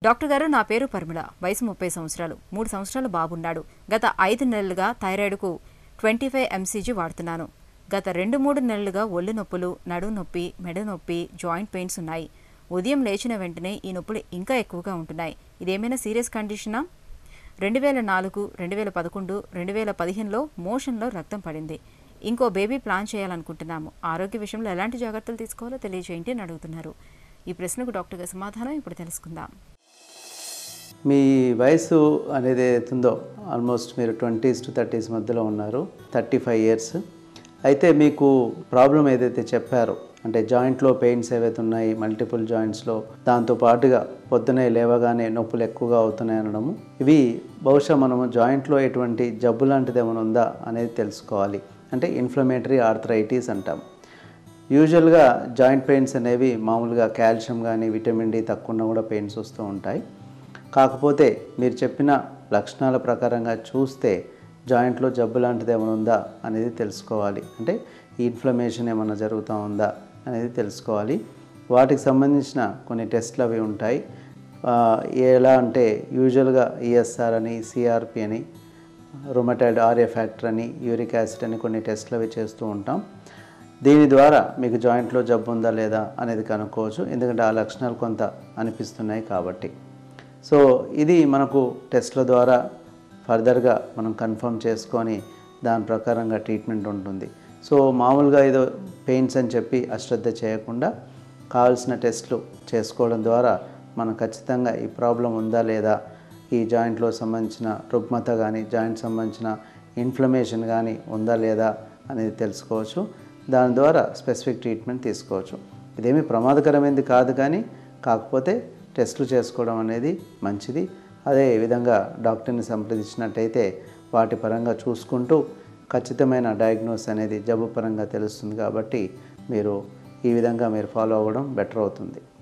doctor గారు నా పేరు పరిమళ వయసు ముప్పై సంవత్సరాలు మూడు సంవత్సరాలు బాబున్నాడు గత ఐదు నెలలుగా థైరాయిడ్కు ట్వంటీ ఫైవ్ ఎంసీజీ వాడుతున్నాను గత రెండు మూడు నెలలుగా ఒళ్ళు నొప్పులు నడు నొప్పి మెడ నొప్పి జాయింట్ పెయిన్స్ ఉన్నాయి ఉదయం లేచిన వెంటనే ఈ నొప్పులు ఇంకా ఎక్కువగా ఉంటున్నాయి ఇదేమైనా సీరియస్ కండిషనా రెండు వేల నాలుగు రెండు వేల పదకొండు రెండు వేల పదిహేనులో మోషన్లో రక్తం పడింది ఇంకో బేబీ ప్లాన్ చేయాలనుకుంటున్నాము ఆరోగ్య విషయంలో ఎలాంటి జాగ్రత్తలు తీసుకోవాలో తెలియజేయండి అని అడుగుతున్నారు ఈ ప్రశ్నకు డాక్టర్ గారి సమాధానం ఇప్పుడు తెలుసుకుందాం మీ వయసు అనేది ఏదైతుందో ఆల్మోస్ట్ మీరు ట్వంటీస్ టు థర్టీస్ మధ్యలో ఉన్నారు థర్టీ ఫైవ్ ఇయర్స్ అయితే మీకు ప్రాబ్లం ఏదైతే చెప్పారో అంటే జాయింట్లో పెయిన్స్ ఏవైతే ఉన్నాయి మల్టిపుల్ జాయింట్స్లో దాంతో పాటుగా పొద్దునే లేవగానే నొప్పులు ఎక్కువగా అవుతున్నాయి అనడము ఇవి బహుశా మనము జాయింట్లో ఎటువంటి జబ్బు లాంటిది ఏమైనా ఉందా అనేది తెలుసుకోవాలి అంటే ఇన్ఫ్లమేటరీ ఆర్థరైటిస్ అంటాం యూజువల్గా జాయింట్ పెయిన్స్ అనేవి మామూలుగా కాల్షియం కానీ విటమిన్ డి తక్కువ ఉన్నా కూడా పెయిన్స్ వస్తూ ఉంటాయి కాకపోతే మీరు చెప్పిన లక్షణాల ప్రకారంగా చూస్తే జాయింట్లో జబ్బు లాంటిది ఏమైనా ఉందా అనేది తెలుసుకోవాలి అంటే ఈ ఇన్ఫ్లమేషన్ ఏమైనా జరుగుతూ ఉందా అనేది తెలుసుకోవాలి వాటికి సంబంధించిన కొన్ని టెస్ట్లు అవి ఉంటాయి ఆ, ఎలా అంటే యూజువల్గా ఈఎస్ఆర్ అని సిఆర్పి అని రొమటైడ్ ఆర్ఏ ఫ్యాక్టర్ అని యూరిక్ యాసిడ్ అని కొన్ని టెస్ట్లు అవి చేస్తూ ఉంటాం దీని ద్వారా మీకు జాయింట్లో జబ్బు ఉందా లేదా అనేది కనుక్కోవచ్చు ఎందుకంటే ఆ లక్షణాలు కొంత అనిపిస్తున్నాయి కాబట్టి సో ఇది మనకు టెస్ట్ల ద్వారా ఫర్దర్గా మనం కన్ఫర్మ్ చేసుకొని దాని ప్రకారంగా ట్రీట్మెంట్ ఉంటుంది సో మామూలుగా ఏదో పెయిన్స్ అని చెప్పి అశ్రద్ధ చేయకుండా కావాల్సిన టెస్ట్లు చేసుకోవడం ద్వారా మనం ఖచ్చితంగా ఈ ప్రాబ్లం ఉందా లేదా ఈ జాయింట్లో సంబంధించిన రుగ్మత కానీ జాయింట్ సంబంధించిన ఇన్ఫ్లమేషన్ కానీ ఉందా లేదా అనేది తెలుసుకోవచ్చు దాని ద్వారా స్పెసిఫిక్ ట్రీట్మెంట్ తీసుకోవచ్చు ఇదేమీ ప్రమాదకరమైనది కాదు కానీ కాకపోతే టెస్టులు చేసుకోవడం అనేది మంచిది అదే విధంగా డాక్టర్ని సంప్రదించినట్టయితే వాటి పరంగా చూసుకుంటూ ఖచ్చితమైన డయాగ్నోస్ అనేది జబ్బు పరంగా తెలుస్తుంది కాబట్టి మీరు ఈ విధంగా మీరు ఫాలో అవ్వడం బెటర్ అవుతుంది